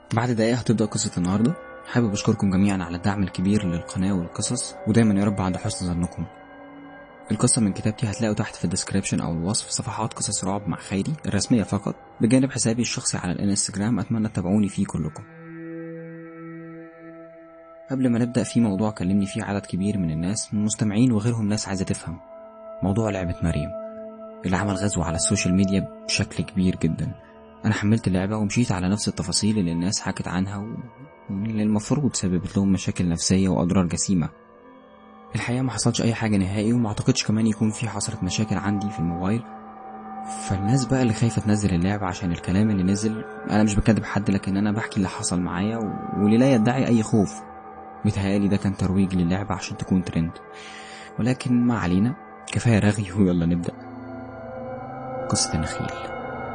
بعد دقايق هتبدأ قصة النهاردة حابب أشكركم جميعا على الدعم الكبير للقناة والقصص ودايما يا رب عند حسن ظنكم القصة من كتابتي هتلاقوا تحت في الديسكريبشن أو الوصف صفحات قصص رعب مع خيري الرسمية فقط بجانب حسابي الشخصي على الانستجرام أتمنى تتابعوني فيه كلكم قبل ما نبدأ في موضوع كلمني فيه عدد كبير من الناس من المستمعين وغيرهم ناس عايزة تفهم موضوع لعبة مريم اللي عمل غزو على السوشيال ميديا بشكل كبير جدا أنا حملت اللعبة ومشيت على نفس التفاصيل اللي الناس حكت عنها و... واللي المفروض سببت لهم مشاكل نفسية وأضرار جسيمة الحقيقة ما حصلش أي حاجة نهائي وما أعتقدش كمان يكون في حصلت مشاكل عندي في الموبايل فالناس بقى اللي خايفة تنزل اللعبة عشان الكلام اللي نزل أنا مش بكذب حد لكن أنا بحكي اللي حصل معايا و... واللي لا يدعي أي خوف متهيألي ده كان ترويج للعبة عشان تكون ترند ولكن ما علينا كفاية رغي ويلا نبدأ قصة النخيل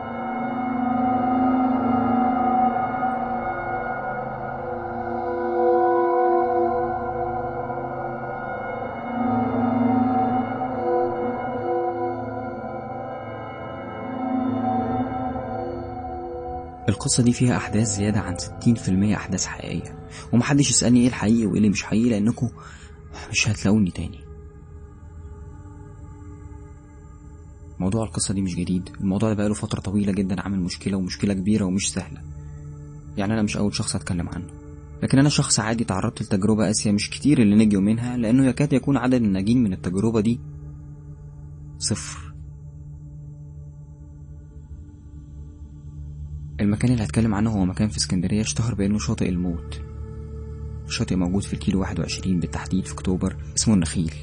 القصة دي فيها أحداث زيادة عن 60% أحداث حقيقية ومحدش يسألني إيه الحقيقي وإيه اللي مش حقيقي لأنكم مش هتلاقوني تاني موضوع القصة دي مش جديد الموضوع ده بقاله فترة طويلة جدا عامل مشكلة ومشكلة كبيرة ومش سهلة يعني أنا مش أول شخص أتكلم عنه لكن أنا شخص عادي تعرضت لتجربة قاسية مش كتير اللي نجوا منها لأنه يكاد يكون عدد الناجين من التجربة دي صفر المكان اللي هتكلم عنه هو مكان في اسكندرية اشتهر بأنه شاطئ الموت شاطئ موجود في الكيلو 21 بالتحديد في أكتوبر اسمه النخيل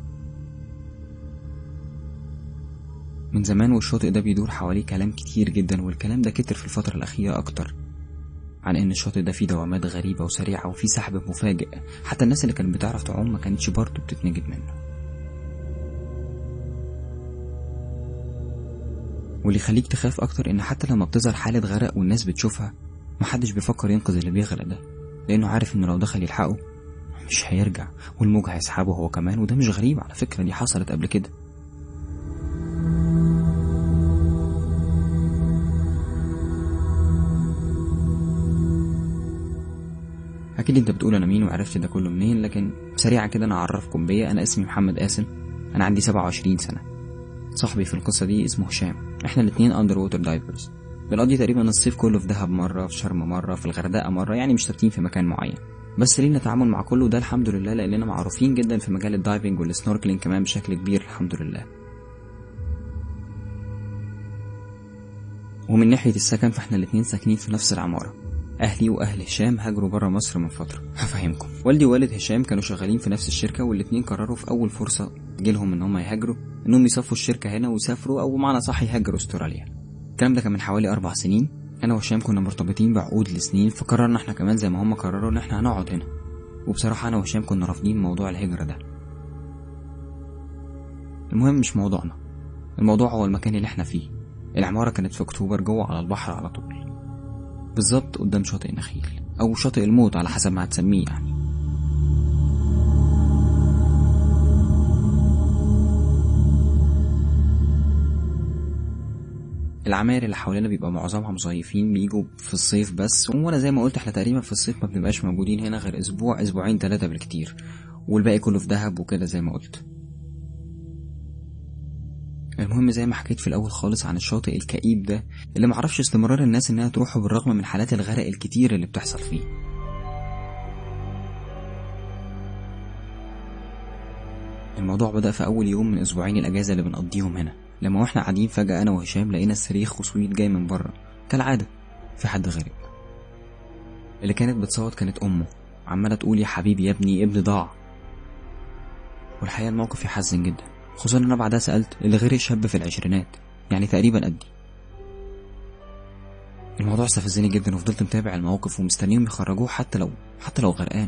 من زمان والشاطئ ده بيدور حواليه كلام كتير جدا والكلام ده كتر في الفترة الأخيرة أكتر عن إن الشاطئ ده فيه دوامات غريبة وسريعة وفيه سحب مفاجئ حتى الناس اللي كانت بتعرف تعوم ما كانتش برضه بتتنجد منه واللي يخليك تخاف أكتر إن حتى لما بتظهر حالة غرق والناس بتشوفها محدش بيفكر ينقذ اللي بيغرق ده لأنه عارف إنه لو دخل يلحقه مش هيرجع والموج هيسحبه هو كمان وده مش غريب على فكرة دي حصلت قبل كده أكيد أنت بتقول أنا مين وعرفت ده كله منين لكن سريعا كده أنا أعرفكم بيا أنا اسمي محمد قاسم أنا عندي 27 سنة صاحبي في القصة دي اسمه هشام احنا الاتنين اندر ووتر دايفرز بنقضي تقريبا الصيف كله في دهب مرة في شرم مرة في الغردقة مرة يعني مش ثابتين في مكان معين بس لينا تعامل مع كله ده الحمد لله لأننا معروفين جدا في مجال الدايفنج والسنوركلينج كمان بشكل كبير الحمد لله ومن ناحية السكن فاحنا الاتنين ساكنين في نفس العمارة أهلي وأهل هشام هاجروا برا مصر من فترة هفهمكم والدي ووالد هشام كانوا شغالين في نفس الشركة والاتنين قرروا في أول فرصة جيلهم إن هم يهاجروا إنهم يصفوا الشركة هنا ويسافروا أو بمعنى صح يهاجروا أستراليا الكلام ده كان من حوالي أربع سنين أنا وهشام كنا مرتبطين بعقود لسنين فقررنا إحنا كمان زي ما هم قرروا إن إحنا هنقعد هنا وبصراحة أنا وهشام كنا رافضين موضوع الهجرة ده المهم مش موضوعنا الموضوع هو المكان اللي إحنا فيه العمارة كانت في أكتوبر جوه على البحر على طول بالظبط قدام شاطئ النخيل أو شاطئ الموت على حسب ما هتسميه يعني العماير اللي حوالينا بيبقى معظمها مصيفين بيجوا في الصيف بس وانا زي ما قلت احنا تقريبا في الصيف ما بنبقاش موجودين هنا غير اسبوع اسبوعين ثلاثة بالكتير والباقي كله في دهب وكده زي ما قلت المهم زي ما حكيت في الاول خالص عن الشاطئ الكئيب ده اللي معرفش استمرار الناس انها تروحه بالرغم من حالات الغرق الكتير اللي بتحصل فيه الموضوع بدأ في أول يوم من أسبوعين الأجازة اللي بنقضيهم هنا لما واحنا قاعدين فجأة أنا وهشام لقينا الصريخ وصويت جاي من بره كالعادة في حد غريب اللي كانت بتصوت كانت أمه عمالة تقول يا حبيبي يا ابني ابني ضاع والحقيقة الموقف يحزن جدا خصوصا ان انا بعدها سألت اللي غير شاب في العشرينات يعني تقريبا قدي الموضوع استفزني جدا وفضلت متابع الموقف ومستنيهم يخرجوه حتى لو حتى لو غرقان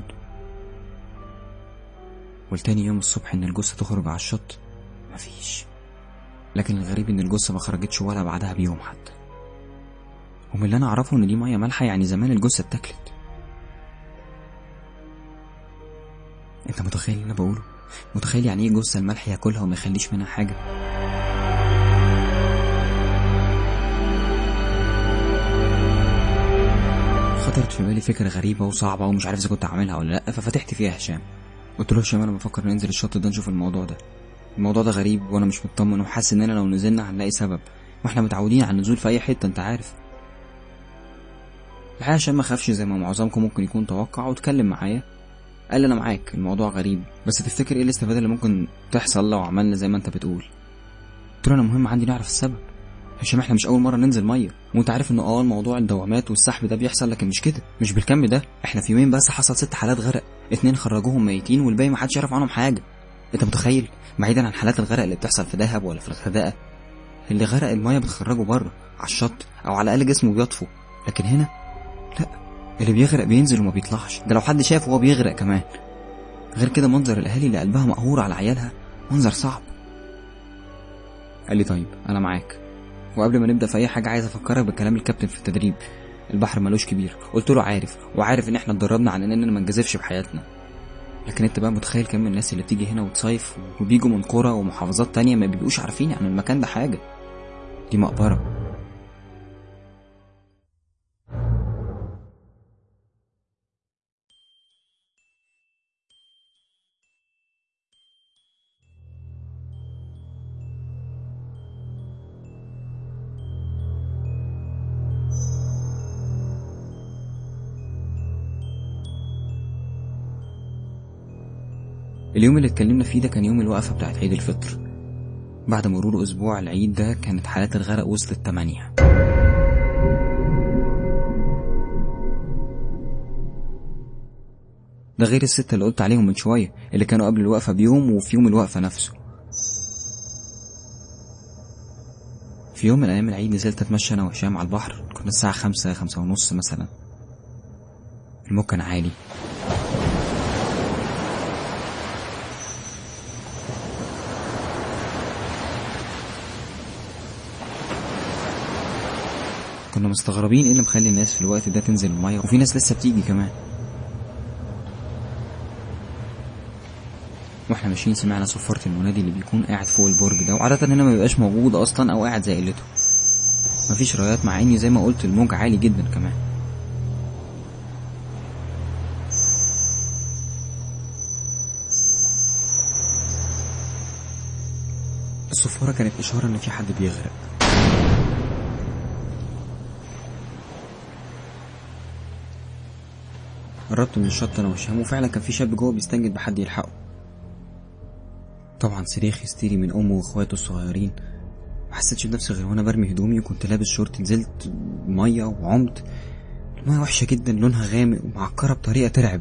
والتاني يوم الصبح ان الجثة تخرج على الشط مفيش لكن الغريب ان الجثة ما خرجتش ولا بعدها بيوم حتى ومن اللي انا اعرفه ان دي مية مالحة يعني زمان الجثة اتاكلت انت متخيل اللي انا بقوله متخيل يعني ايه جثة الملح ياكلها وما يخليش منها حاجة خطرت في الفكره غريبه وصعبه ومش عارف اذا كنت اعملها ولا لا ففتحت فيها هشام قلت له هشام انا بفكر ننزل الشط ده نشوف الموضوع ده الموضوع ده غريب وانا مش مطمن وحاسس اننا لو نزلنا هنلاقي سبب واحنا متعودين على النزول في اي حته انت عارف الحقيقه هشام ما خافش زي ما معظمكم ممكن يكون توقع واتكلم معايا قال لي انا معاك الموضوع غريب بس تفتكر ايه الاستفاده اللي ممكن تحصل لو عملنا زي ما انت بتقول قلت له انا مهم عندي نعرف السبب هشام احنا مش اول مره ننزل ميه وانت عارف ان اه موضوع الدوامات والسحب ده بيحصل لكن مش كده مش بالكم ده احنا في يومين بس حصل ست حالات غرق اتنين خرجوهم ميتين والباقي ما حدش يعرف عنهم حاجه انت متخيل بعيدا عن حالات الغرق اللي بتحصل في دهب ولا في الغردقه اللي غرق الميه بتخرجه بره على الشط او على الاقل جسمه بيطفو لكن هنا لا اللي بيغرق بينزل وما بيطلعش ده لو حد شافه وهو بيغرق كمان غير كده منظر الاهالي اللي قلبها مقهور على عيالها منظر صعب قال لي طيب انا معاك وقبل ما نبدا في اي حاجه عايز افكرك بكلام الكابتن في التدريب البحر ملوش كبير قلت له عارف وعارف ان احنا اتدربنا على اننا ما نجازفش بحياتنا لكن انت بقى متخيل كم الناس اللي بتيجي هنا وتصيف وبيجوا من قرى ومحافظات تانية ما بيبقوش عارفين عن المكان ده حاجة دي مقبرة اليوم اللي اتكلمنا فيه ده كان يوم الوقفة بتاعت عيد الفطر بعد مرور أسبوع العيد ده كانت حالات الغرق وصلت تمانية ده غير الستة اللي قلت عليهم من شوية اللي كانوا قبل الوقفة بيوم وفي يوم الوقفة نفسه في يوم من أيام العيد نزلت أتمشى أنا وهشام على البحر كنا الساعة خمسة خمسة ونص مثلا الموج كان عالي كنا مستغربين ايه اللي مخلي الناس في الوقت ده تنزل المية وفي ناس لسه بتيجي كمان واحنا ماشيين سمعنا صفارة المنادي اللي بيكون قاعد فوق البرج ده وعادة هنا ما بيبقاش موجود اصلا او قاعد زي قلته مفيش رايات مع اني زي ما قلت الموج عالي جدا كمان الصفارة كانت إشارة إن في حد بيغرق قربت من الشط انا وهشام وفعلا كان في شاب جوه بيستنجد بحد يلحقه طبعا صريخ هستيري من امه واخواته الصغيرين ما حسيتش بنفسي غير وانا برمي هدومي وكنت لابس شورت نزلت ميه وعمت الميه وحشه جدا لونها غامق ومعكره بطريقه ترعب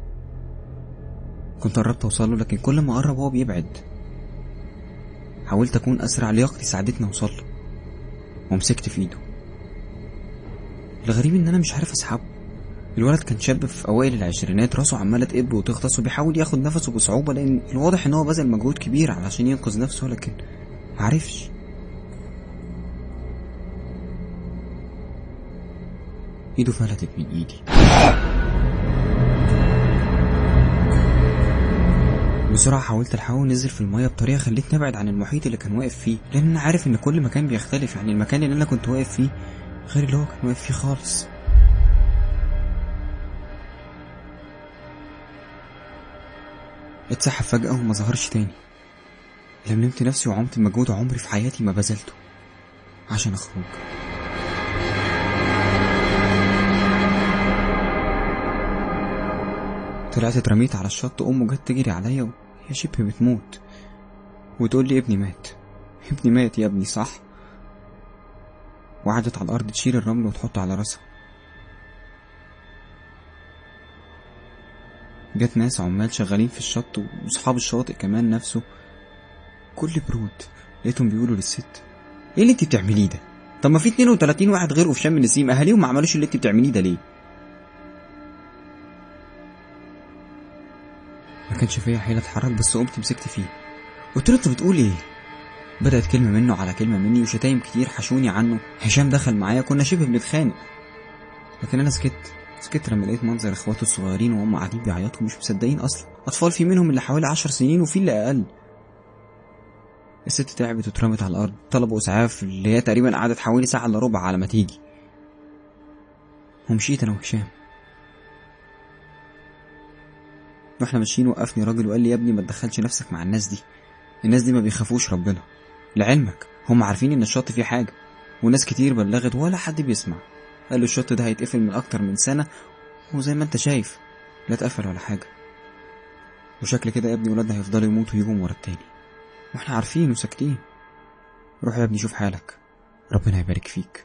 كنت قربت اوصله لكن كل ما اقرب هو بيبعد حاولت اكون اسرع لياقتي ساعدتني اوصل له ومسكت في ايده الغريب ان انا مش عارف اسحبه الولد كان شاب في اوائل العشرينات راسه عماله تقب وتغطس وبيحاول ياخد نفسه بصعوبه لان الواضح ان هو بذل مجهود كبير علشان ينقذ نفسه لكن معرفش ايده فلتت من ايدي بسرعة حاولت الحقه نزل في المية بطريقة خلتني ابعد عن المحيط اللي كان واقف فيه لان انا عارف ان كل مكان بيختلف يعني المكان اللي انا كنت واقف فيه غير اللي هو كان واقف فيه خالص اتسحب فجأة وما ظهرش تاني لملمت نفسي وعمت مجهود عمري في حياتي ما بذلته عشان اخرج طلعت اترميت على الشط امه جت تجري عليا وهي شبه بتموت وتقول لي ابني مات ابني مات يا ابني صح وقعدت على الارض تشيل الرمل وتحطه على راسها جت ناس عمال شغالين في الشط واصحاب الشاطئ كمان نفسه كل برود لقيتهم بيقولوا للست ايه اللي انت بتعمليه ده طب ما في 32 واحد غيره في شم النسيم اهاليهم ما عملوش اللي انت بتعمليه ده ليه ما كانش فيا حيله اتحرك بس قمت مسكت فيه قلت له انت بتقول ايه بدأت كلمة منه على كلمة مني وشتايم كتير حشوني عنه هشام دخل معايا كنا شبه بنتخانق لكن أنا سكت سكت لما لقيت منظر اخواته الصغيرين وهم قاعدين بيعيطوا مش مصدقين اصلا اطفال في منهم اللي حوالي عشر سنين وفي اللي اقل الست تعبت واترمت على الارض طلبوا اسعاف اللي هي تقريبا قعدت حوالي ساعه الا ربع على ما تيجي ومشيت انا وهشام واحنا ماشيين وقفني راجل وقال لي يا ابني ما تدخلش نفسك مع الناس دي الناس دي ما بيخافوش ربنا لعلمك هم عارفين ان الشط فيه حاجه وناس كتير بلغت ولا حد بيسمع قال له الشط ده هيتقفل من اكتر من سنه وزي ما انت شايف لا اتقفل ولا حاجه وشكل كده يا ابني ولادنا هيفضلوا يموتوا يجوا ورا التاني واحنا عارفين وساكتين روح يا ابني شوف حالك ربنا يبارك فيك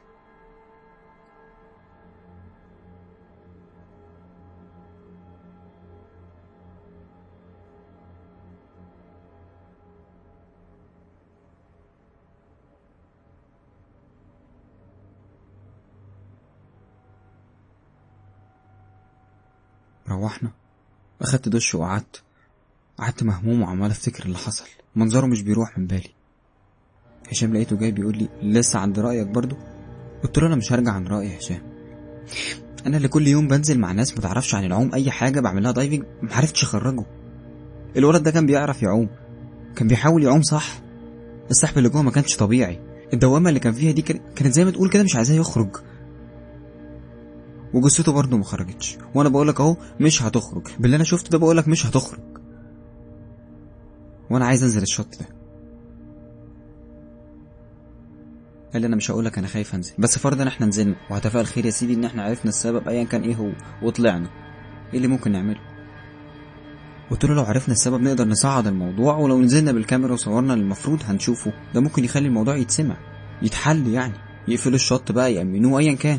روحنا أخدت دش وقعدت قعدت مهموم وعمال أفتكر اللي حصل منظره مش بيروح من بالي هشام لقيته جاي بيقول لي لسه عند رأيك برضو قلت له أنا مش هرجع عن رأيي يا هشام أنا اللي كل يوم بنزل مع ناس متعرفش عن العوم أي حاجة بعملها دايفنج معرفتش أخرجه الولد ده كان بيعرف يعوم كان بيحاول يعوم صح السحب اللي جوه ما كانش طبيعي الدوامة اللي كان فيها دي كانت زي ما تقول كده مش عايزاه يخرج وجثته برضه ما خرجتش وانا بقولك اهو مش هتخرج باللي انا شفته ده بقولك مش هتخرج وانا عايز انزل الشط ده قال لي انا مش هقولك انا خايف انزل بس فرضا احنا نزلنا وهتفاءل خير يا سيدي ان احنا عرفنا السبب ايا كان ايه هو وطلعنا ايه اللي ممكن نعمله قلت له لو عرفنا السبب نقدر نصعد الموضوع ولو نزلنا بالكاميرا وصورنا اللي المفروض هنشوفه ده ممكن يخلي الموضوع يتسمع يتحل يعني يقفلوا الشط بقى يأمنوه ايا كان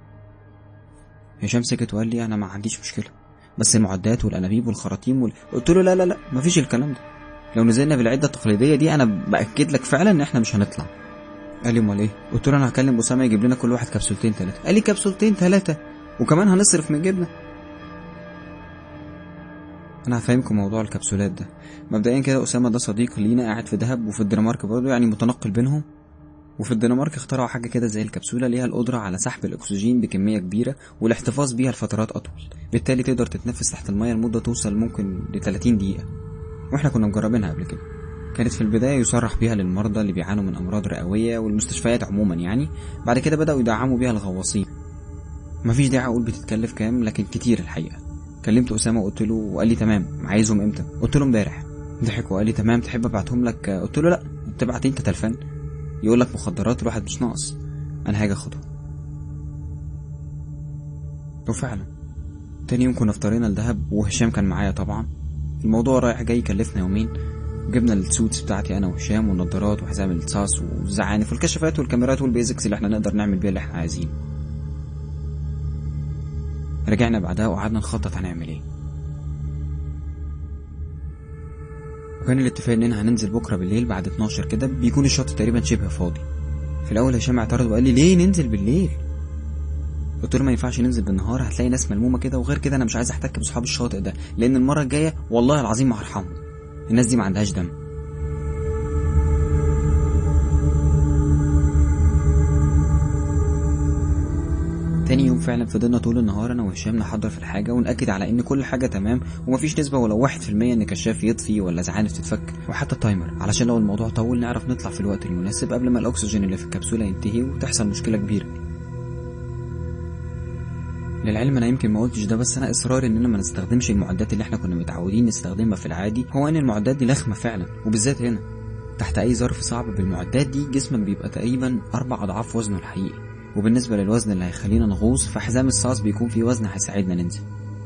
هشام سكت وقال لي انا ما عنديش مشكله بس المعدات والانابيب والخراطيم وال... قلت له لا لا لا مفيش الكلام ده لو نزلنا بالعده التقليديه دي انا باكد لك فعلا ان احنا مش هنطلع قال لي امال ايه قلت له انا هكلم اسامه يجيب لنا كل واحد كبسولتين ثلاثه قال لي كبسولتين ثلاثه وكمان هنصرف من جيبنا انا هفهمكم موضوع الكبسولات ده مبدئيا كده اسامه ده صديق لينا قاعد في دهب وفي الدنمارك برضه يعني متنقل بينهم وفي الدنمارك اخترعوا حاجة كده زي الكبسولة ليها القدرة على سحب الأكسجين بكمية كبيرة والاحتفاظ بيها لفترات أطول بالتالي تقدر تتنفس تحت المية لمدة توصل ممكن ل 30 دقيقة واحنا كنا مجربينها قبل كده كانت في البداية يصرح بيها للمرضى اللي بيعانوا من أمراض رئوية والمستشفيات عموما يعني بعد كده بدأوا يدعموا بيها الغواصين مفيش داعي أقول بتتكلف كام لكن كتير الحقيقة كلمت أسامة وقلت له وقال لي تمام عايزهم إمتى قلت له امبارح ضحك وقال لي تمام تحب ابعتهم لك قلت له لا تبعت انت تلفن يقول لك مخدرات الواحد مش ناقص انا هاجي اخدهم وفعلا تاني يوم كنا افطرينا الدهب وهشام كان معايا طبعا الموضوع رايح جاي كلفنا يومين جبنا السوتس بتاعتي انا وهشام والنضارات وحزام الصاص والزعانف والكشافات والكاميرات والبيزكس اللي احنا نقدر نعمل بيها اللي احنا عايزينه رجعنا بعدها وقعدنا نخطط هنعمل ايه وكان الاتفاق اننا هننزل بكره بالليل بعد 12 كده بيكون الشط تقريبا شبه فاضي في الاول هشام اعترض وقال لي ليه ننزل بالليل قلت له ما ينفعش ننزل بالنهار هتلاقي ناس ملمومه كده وغير كده انا مش عايز احتك باصحاب الشاطئ ده لان المره الجايه والله العظيم ما هرحمهم الناس دي ما عندهاش دم تاني يوم فعلا فضلنا طول النهار انا وهشام نحضر في الحاجه ونأكد على ان كل حاجه تمام ومفيش نسبه ولو واحد في المية ان كشاف يطفي ولا زعانف تتفك وحتى التايمر علشان لو الموضوع طول نعرف نطلع في الوقت المناسب قبل ما الاكسجين اللي في الكبسوله ينتهي وتحصل مشكله كبيره للعلم انا يمكن ما قلتش ده بس انا اصراري اننا ما نستخدمش المعدات اللي احنا كنا متعودين نستخدمها في العادي هو ان المعدات دي لخمه فعلا وبالذات هنا تحت اي ظرف صعب بالمعدات دي جسمك بيبقى تقريبا اربع اضعاف وزنه الحقيقي وبالنسبة للوزن اللي هيخلينا نغوص فحزام الصاص بيكون فيه وزن هيساعدنا ننزل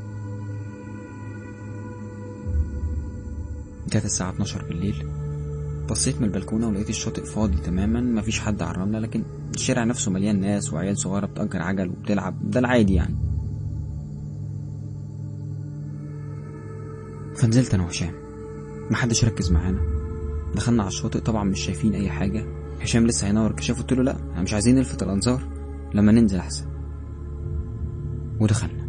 كانت الساعة 12 بالليل بصيت من البلكونة ولقيت الشاطئ فاضي تماما مفيش حد على الرملة لكن الشارع نفسه مليان ناس وعيال صغيرة بتأجر عجل وبتلعب ده العادي يعني فنزلت أنا وهشام محدش ركز معانا دخلنا على الشاطئ طبعا مش شايفين أي حاجة هشام لسه هينور كشاف قلت له لا احنا مش عايزين نلفت الانظار لما ننزل احسن ودخلنا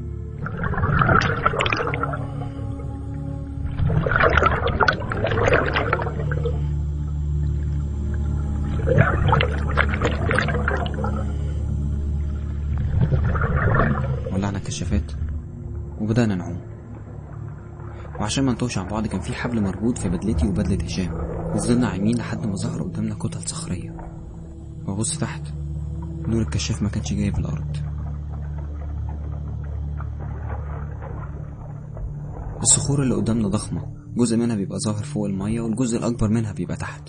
ولعنا الكشافات وبدأنا نعوم وعشان ما نتوهش عن بعض كان في حبل مربوط في بدلتي وبدلة هشام وفضلنا عايمين لحد ما ظهر قدامنا كتل صخرية وبص تحت نور الكشاف ما كانش جايب الأرض الصخور اللي قدامنا ضخمة جزء منها بيبقى ظاهر فوق المية والجزء الأكبر منها بيبقى تحت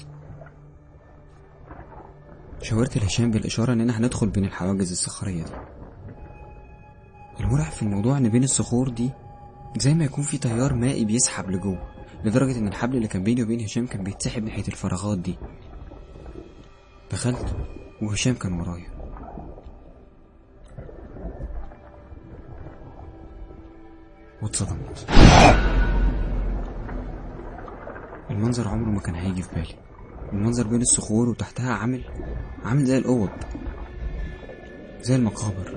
شاورت لهشام بالإشارة إننا هندخل بين الحواجز الصخرية دي المرعب في الموضوع إن بين الصخور دي زي ما يكون في تيار مائي بيسحب لجوه لدرجة إن الحبل اللي كان بيني وبين هشام كان بيتسحب ناحية الفراغات دي دخلت وهشام كان ورايا واتصدمت المنظر عمره ما كان هيجي في بالي المنظر بين الصخور وتحتها عامل عامل زي الأوض زي المقابر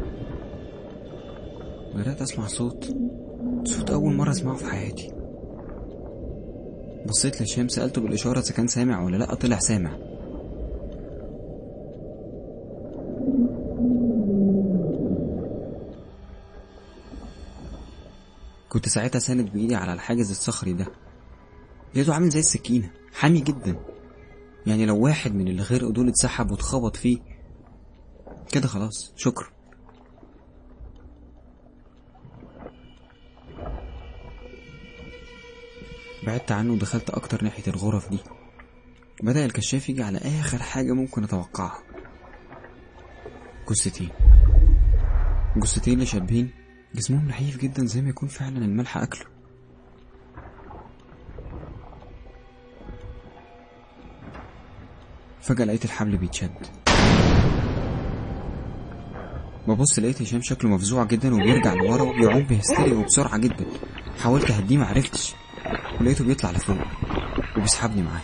بدأت أسمع صوت صوت أول مرة أسمعه في حياتي بصيت لهشام سألته بالإشارة إذا كان سامع ولا لأ طلع سامع كنت ساعتها ساند بإيدي على الحاجز الصخري ده لقيته عامل زي السكينة حامي جدا يعني لو واحد من اللي غرقوا دول اتسحب واتخبط فيه كده خلاص شكرا بعدت عنه ودخلت أكتر ناحية الغرف دي بدأ الكشاف يجي على آخر حاجة ممكن أتوقعها جثتين جثتين اللي شابين جسمهم نحيف جدا زي ما يكون فعلا الملح أكله فجأة لقيت الحبل بيتشد ببص لقيت هشام شكله مفزوع جدا وبيرجع لورا وبيعوم بهستيريا وبسرعة جدا حاولت أهديه معرفتش ولقيته بيطلع لفوق وبيسحبني معاه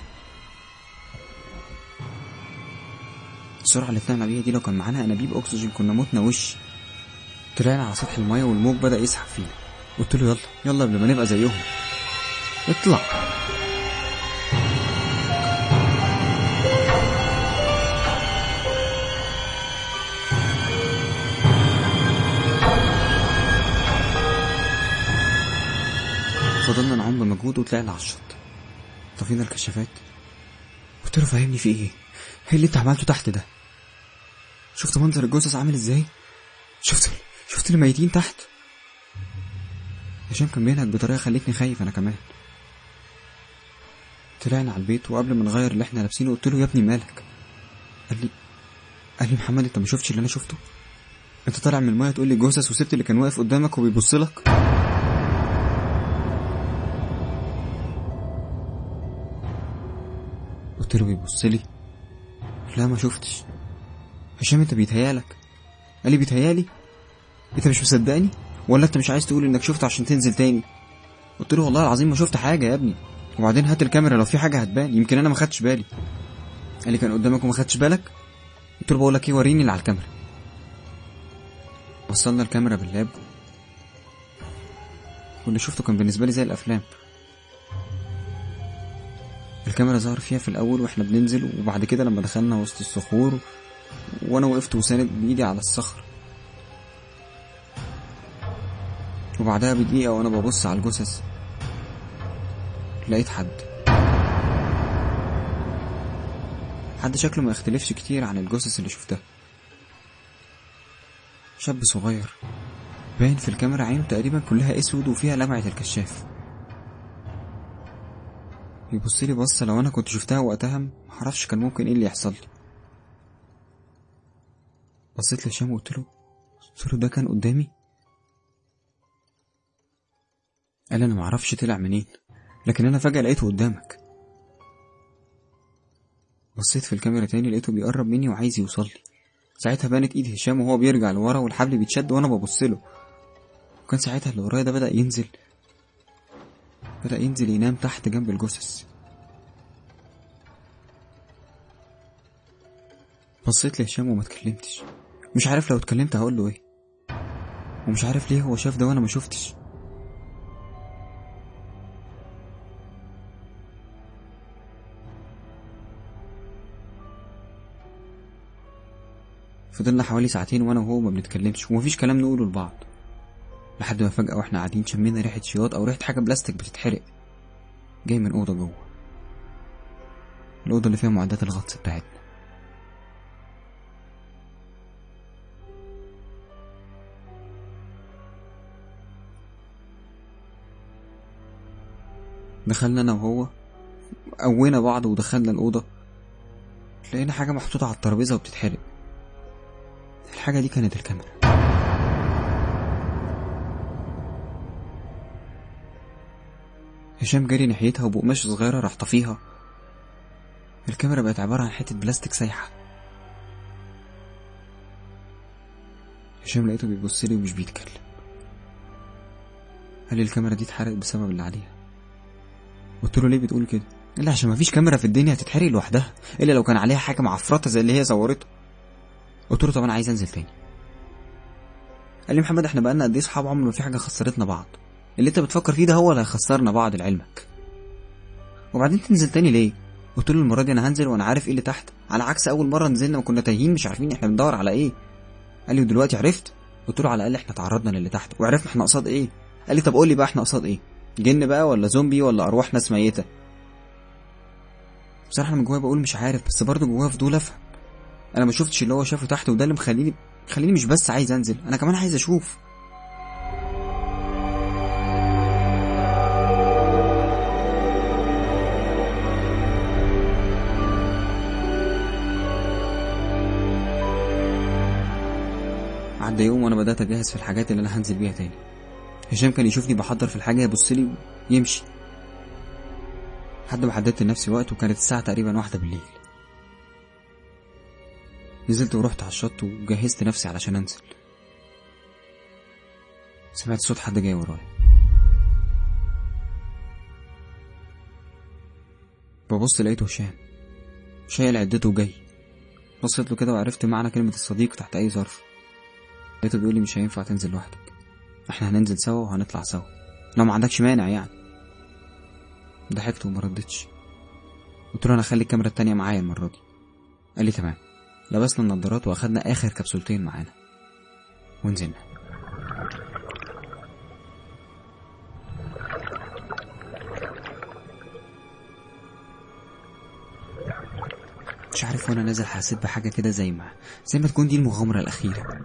السرعة اللي طلعنا بيها دي لو كان معانا أنابيب أكسجين كنا متنا وش طلعنا على سطح المية والموج بدأ يسحب فينا قلت له يلا يلا قبل ما نبقى زيهم اطلع فضلنا نعوم بمجهود وطلعنا على الشط طفينا الكشافات قلت له فهمني في ايه ايه اللي انت عملته تحت ده شفت منظر الجثث عامل ازاي شفت شفت الميتين تحت هشام كان بينهج بطريقه خلتني خايف انا كمان طلعنا على البيت وقبل ما نغير اللي احنا لابسينه قلت له يا ابني مالك قال لي قال لي محمد انت ما شفتش اللي انا شفته انت طالع من المايه تقول لي جثث وسبت اللي كان واقف قدامك وبيبص لك قلت له بيبص لي لا ما شفتش هشام انت بيتهيالك قال لي بيتهيالي انت مش مصدقني ولا انت مش عايز تقول انك شفته عشان تنزل تاني قلت له والله العظيم ما شفت حاجه يا ابني وبعدين هات الكاميرا لو في حاجه هتبان يمكن انا ما خدتش بالي قال لي كان قدامك وما خدتش بالك قلت له بقول لك ايه وريني اللي على الكاميرا وصلنا الكاميرا باللاب واللي شفته كان بالنسبه لي زي الافلام الكاميرا ظهر فيها في الاول واحنا بننزل وبعد كده لما دخلنا وسط الصخور وانا وقفت وساند بايدي على الصخر وبعدها بدقيقة وانا ببص على الجثث لقيت حد حد شكله ما يختلفش كتير عن الجثث اللي شفتها شاب صغير باين في الكاميرا عينه تقريبا كلها اسود وفيها لمعة الكشاف يبص لي بصة لو انا كنت شفتها وقتها معرفش كان ممكن ايه اللي يحصل لي بصيت لهشام وقلت له قلت له ده كان قدامي قال انا معرفش طلع منين لكن انا فجأة لقيته قدامك بصيت في الكاميرا تاني لقيته بيقرب مني وعايز يوصل لي ساعتها بانت ايد هشام وهو بيرجع لورا والحبل بيتشد وانا ببص له وكان ساعتها اللي ورايا ده بدأ ينزل بدأ ينزل ينام تحت جنب الجثث بصيت لهشام وما اتكلمتش مش عارف لو اتكلمت هقول له ايه ومش عارف ليه هو شاف ده وانا ما شفتش فضلنا حوالي ساعتين وانا وهو ما بنتكلمش ومفيش كلام نقوله لبعض لحد ما فجأة واحنا قاعدين شمينا ريحة شياط أو ريحة حاجة بلاستيك بتتحرق جاي من أوضة جوه الأوضة اللي فيها معدات الغطس بتاعتنا دخلنا انا وهو قوينا بعض ودخلنا الأوضة لقينا حاجة محطوطة على الترابيزة وبتتحرق الحاجة دي كانت الكاميرا هشام جري ناحيتها وبقماش صغيرة راح طفيها الكاميرا بقت عبارة عن حتة بلاستيك سايحة هشام لقيته بيبص لي ومش بيتكلم قال لي الكاميرا دي اتحرقت بسبب اللي عليها قلت له ليه بتقول كده قال لي عشان مفيش كاميرا في الدنيا هتتحرق لوحدها الا لو كان عليها حاجه معفرطه زي اللي هي صورته قلت له طب انا عايز انزل تاني قال لي محمد احنا بقالنا قد ايه صحاب عمر ما في حاجه خسرتنا بعض اللي انت بتفكر فيه ده هو اللي هيخسرنا بعض لعلمك وبعدين تنزل تاني ليه قلت له المره دي انا هنزل وانا عارف ايه اللي تحت على عكس اول مره نزلنا وكنا تايهين مش عارفين احنا بندور على ايه قال لي ودلوقتي عرفت قلت له على الاقل احنا تعرضنا للي تحت وعرفنا احنا قصاد ايه قال لي طب قول لي بقى احنا قصاد ايه جن بقى ولا زومبي ولا ارواح ناس ميته بصراحه انا من جوايا بقول مش عارف بس برضه جوايا فضول افهم انا ما شفتش اللي هو شافه تحت وده اللي مخليني خليني مش بس عايز انزل انا كمان عايز اشوف عدى يوم وانا بدات اجهز في الحاجات اللي انا هنزل بيها تاني هشام كان يشوفني بحضر في الحاجه يبص لي ويمشي لحد ما حددت لنفسي وقت وكانت الساعه تقريبا واحدة بالليل نزلت ورحت على الشط وجهزت نفسي علشان انزل سمعت صوت حد جاي ورايا ببص لقيته هشام شايل عدته وجاي بصيت له كده وعرفت معنى كلمة الصديق تحت أي ظرف لقيته بيقول لي مش هينفع تنزل لوحدك احنا هننزل سوا وهنطلع سوا لو ما عندكش مانع يعني ضحكت وما ردتش قلت له انا اخلي الكاميرا التانية معايا المرة دي قال لي تمام لبسنا النضارات واخدنا اخر كبسولتين معانا ونزلنا مش عارف وانا نازل حسيت بحاجة كده زي ما زي ما تكون دي المغامرة الأخيرة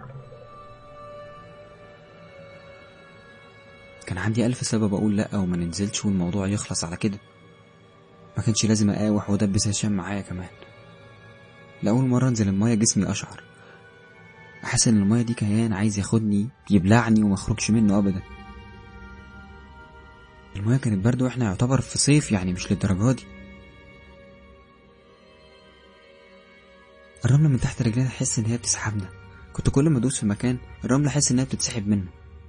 كان عندي ألف سبب أقول لأ وما ننزلش والموضوع يخلص على كده ما كانش لازم أقاوح وأدبس هشام معايا كمان لأول مرة أنزل المايه جسمي أشعر أحس إن المايه دي كيان عايز ياخدني يبلعني وما أخرجش منه أبدا المايه كانت برد وإحنا يعتبر في صيف يعني مش للدرجة دي الرملة من تحت رجلينا أحس إن هي بتسحبنا كنت كل ما أدوس في مكان الرملة أحس إنها بتتسحب منه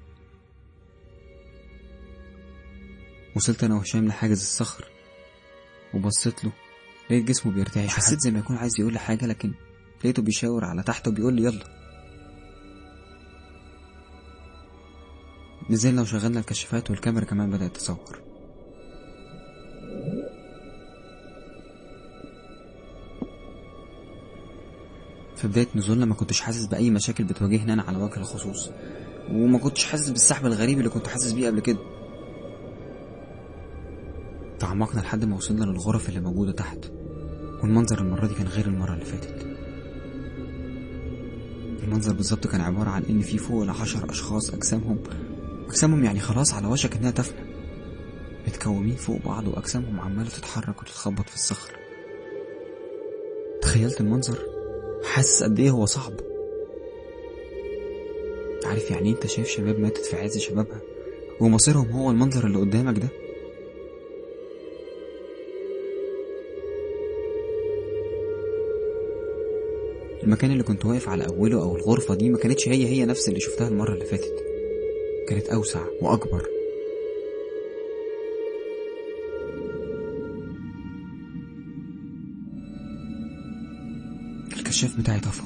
وصلت أنا وهشام لحاجز الصخر وبصيت له لقيت جسمه بيرتعش حسيت زي ما يكون عايز يقول لي حاجة لكن لقيته بيشاور على تحت وبيقول لي يلا نزلنا وشغلنا الكشافات والكاميرا كمان بدأت تصور في بداية نزولنا ما كنتش حاسس بأي مشاكل بتواجهني أنا على وجه الخصوص وما كنتش حاسس بالسحب الغريب اللي كنت حاسس بيه قبل كده تعمقنا لحد ما وصلنا للغرف اللي موجودة تحت والمنظر المرة دي كان غير المرة اللي فاتت المنظر بالظبط كان عبارة عن إن في فوق العشر أشخاص أجسامهم أجسامهم يعني خلاص على وشك إنها تفنى متكومين فوق بعض وأجسامهم عمالة تتحرك وتتخبط في الصخر تخيلت المنظر حاسس قد إيه هو صعب عارف يعني انت شايف شباب ماتت في عز شبابها ومصيرهم هو المنظر اللي قدامك ده المكان اللي كنت واقف على أوله أو الغرفة دي ما كانتش هي هي نفس اللي شفتها المرة اللي فاتت كانت أوسع وأكبر الكشاف بتاعي طفى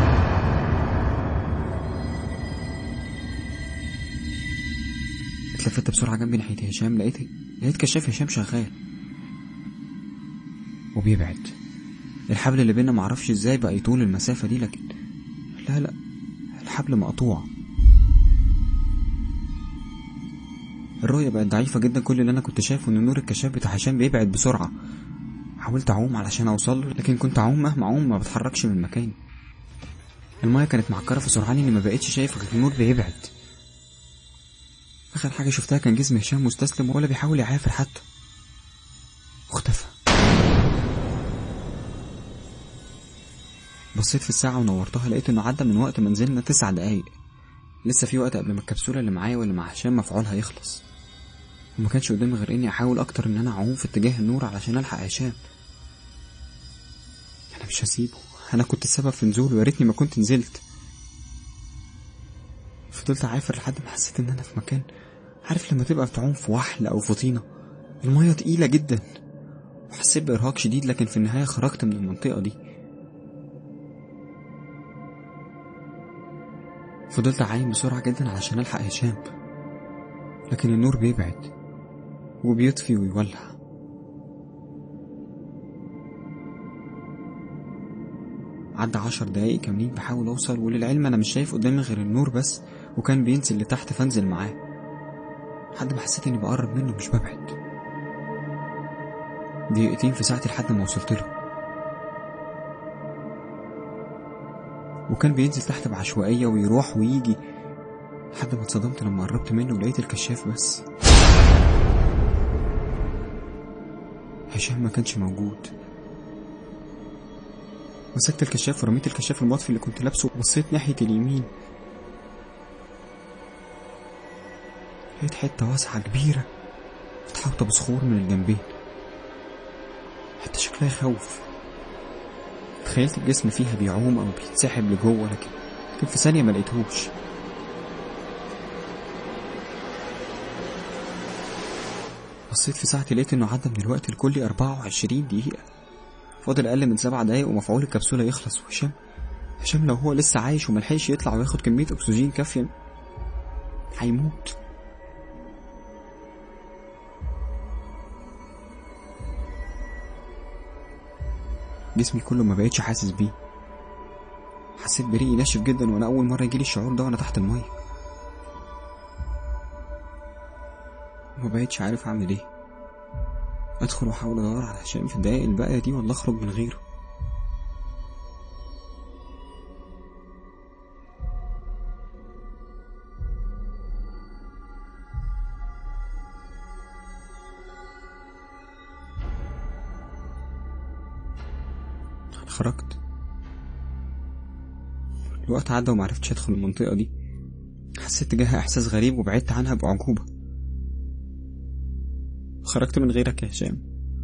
اتلفت بسرعة جنبي ناحية هشام لقيت لقيت كشاف هشام شغال وبيبعد الحبل اللي بينا معرفش ازاي بقى يطول المسافة دي لكن لا لا الحبل مقطوع الرؤية بقت ضعيفة جدا كل اللي أنا كنت شايفه إن نور الكشاف بتاع هشام بيبعد بسرعة حاولت أعوم علشان أوصل له لكن كنت أعوم مهما أعوم ما بتحركش من مكاني المايه كانت معكرة في سرعان إني ما بقتش شايف غير النور بيبعد آخر حاجة شفتها كان جسم هشام مستسلم ولا بيحاول يعافر حتى بصيت في الساعة ونورتها لقيت إنه عدى من وقت ما نزلنا تسع دقايق لسه في وقت قبل ما الكبسولة اللي معايا واللي مع هشام مفعولها يخلص وما كانش قدامي غير إني أحاول أكتر إن أنا أعوم في اتجاه النور علشان ألحق هشام أنا مش هسيبه أنا كنت السبب في نزوله يا ريتني ما كنت نزلت فضلت عافر لحد ما حسيت إن أنا في مكان عارف لما تبقى بتعوم في وحل أو في طينة المية تقيلة جدا وحسيت بإرهاق شديد لكن في النهاية خرجت من المنطقة دي فضلت أعايم بسرعة جدا علشان ألحق هشام لكن النور بيبعد وبيطفي ويولع عدى عشر دقايق كاملين بحاول أوصل وللعلم أنا مش شايف قدامي غير النور بس وكان بينزل لتحت فانزل معاه لحد ما حسيت إني بقرب منه مش ببعد دقيقتين في ساعتي لحد ما وصلت له وكان بينزل تحت بعشوائية ويروح ويجي لحد ما اتصدمت لما قربت منه ولقيت الكشاف بس هشام ما كانش موجود مسكت الكشاف ورميت الكشاف المطفي اللي كنت لابسه وبصيت ناحية اليمين لقيت حتة واسعة كبيرة متحوطة بصخور من الجنبين حتى شكلها يخوف تخيلت الجسم فيها بيعوم أو بيتسحب لجوه لكن لكن في ثانية ما لقيتهوش بصيت في ساعتي لقيت إنه عدى من الوقت الكلي 24 دقيقة فاضل أقل من سبع دقايق ومفعول الكبسولة يخلص وهشام هشام لو هو لسه عايش وملحقش يطلع وياخد كمية أكسجين كافية هيموت جسمي كله ما بقتش حاسس بيه حسيت بريقي ناشف جدا وانا اول مره يجيلي الشعور ده وانا تحت الميه ما بقتش عارف اعمل ايه ادخل واحاول ادور على هشام في الدقايق الباقيه دي ولا اخرج من غيره خرجت الوقت عدى ومعرفتش ادخل المنطقة دي حسيت تجاهها احساس غريب وبعدت عنها بعجوبة خرجت من غيرك يا هشام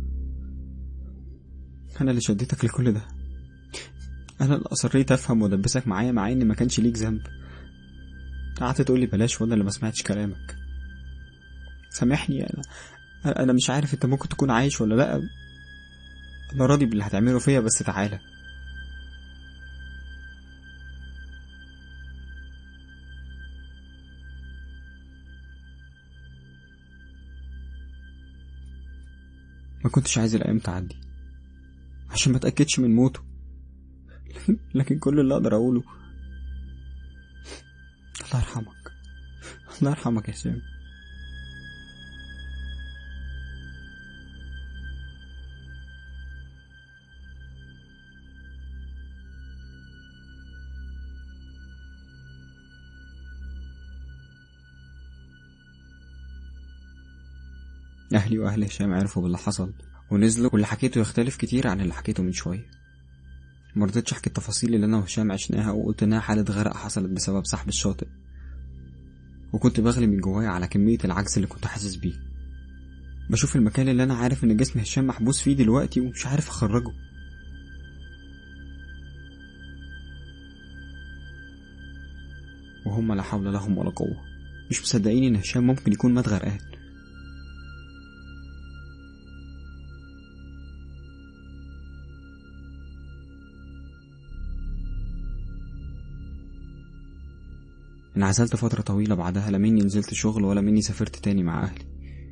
انا اللي شديتك لكل ده انا اللي اصريت افهم وادبسك معايا مع ان ما كانش ليك ذنب قعدت تقولي بلاش وانا اللي ما سمعتش كلامك سامحني انا انا مش عارف انت ممكن تكون عايش ولا لا انا راضي باللي هتعمله فيا بس تعالى ما كنتش عايز الايام تعدي عشان ما اتاكدش من موته لكن كل اللي اقدر اقوله الله يرحمك الله يرحمك يا هشام أهلي وأهل هشام عرفوا باللي حصل ونزلوا واللي حكيته يختلف كتير عن اللي حكيته من شوية مرضتش أحكي التفاصيل اللي أنا وهشام عشناها وقلت إنها حالة غرق حصلت بسبب سحب الشاطئ وكنت بغلي من جوايا على كمية العجز اللي كنت حاسس بيه بشوف المكان اللي أنا عارف إن جسم هشام محبوس فيه دلوقتي ومش عارف أخرجه وهم لا حول لهم ولا قوة مش مصدقين إن هشام ممكن يكون مات غرقان انعزلت فترة طويلة بعدها لا مني نزلت شغل ولا مني سافرت تاني مع أهلي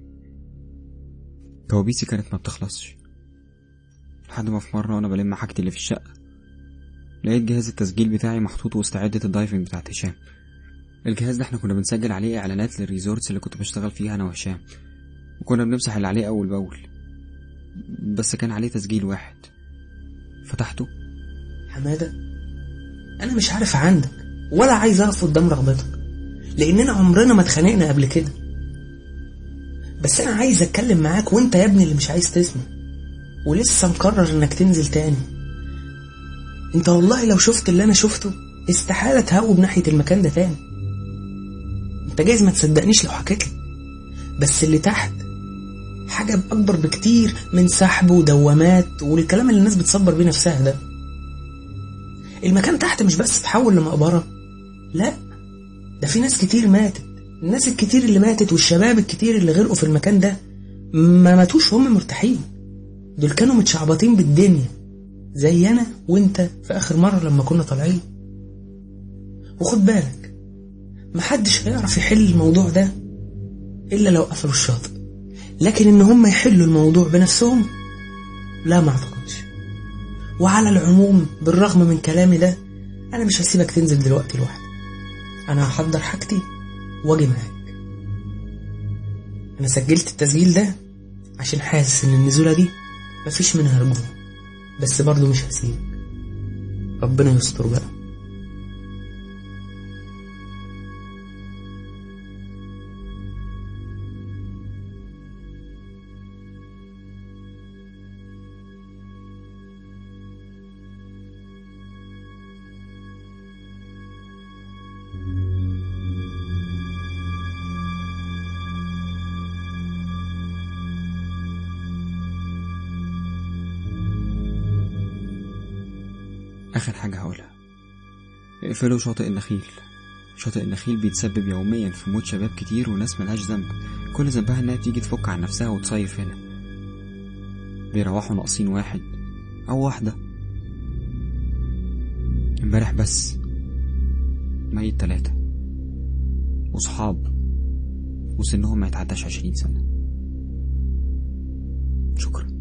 كوابيسي كانت ما بتخلصش لحد ما في مرة وأنا بلم حاجتي اللي في الشقة لقيت جهاز التسجيل بتاعي محطوط وسط عدة الدايفنج بتاعت هشام الجهاز ده احنا كنا بنسجل عليه إعلانات للريزورتس اللي كنت بشتغل فيها أنا وهشام وكنا بنمسح اللي عليه أول بأول بس كان عليه تسجيل واحد فتحته حمادة أنا مش عارف عندك ولا عايز أقف قدام رغبتك لأننا عمرنا ما اتخانقنا قبل كده بس أنا عايز أتكلم معاك وأنت يا ابني اللي مش عايز تسمع ولسه مقرر إنك تنزل تاني انت والله لو شفت اللي انا شفته استحالة تهوب ناحية المكان ده تاني انت جايز ما تصدقنيش لو حكيت لك بس اللي تحت حاجة أكبر بكتير من سحب ودوامات والكلام اللي الناس بتصبر بيه نفسها ده المكان تحت مش بس تحول لمقبرة لا ده في ناس كتير ماتت الناس الكتير اللي ماتت والشباب الكتير اللي غرقوا في المكان ده ما ماتوش وهم مرتاحين دول كانوا متشعبطين بالدنيا زي أنا وانت في آخر مرة لما كنا طالعين وخد بالك محدش هيعرف يحل الموضوع ده إلا لو قفلوا الشاطئ لكن إن هم يحلوا الموضوع بنفسهم لا ما أعتقدش وعلى العموم بالرغم من كلامي ده أنا مش هسيبك تنزل دلوقتي لوحدك أنا هحضر حاجتي وأجي معاك أنا سجلت التسجيل ده عشان حاسس إن النزولة دي مفيش منها رجوع بس برضه مش هسيبك ربنا يستر بقى آخر حاجة هقولها اقفلوا شاطئ النخيل شاطئ النخيل بيتسبب يوميا في موت شباب كتير وناس ملهاش ذنب كل ذنبها انها تيجي تفك عن نفسها وتصيف هنا بيروحوا ناقصين واحد أو واحدة امبارح بس ميت تلاتة وصحاب وسنهم ما يتعداش عشرين سنة شكرا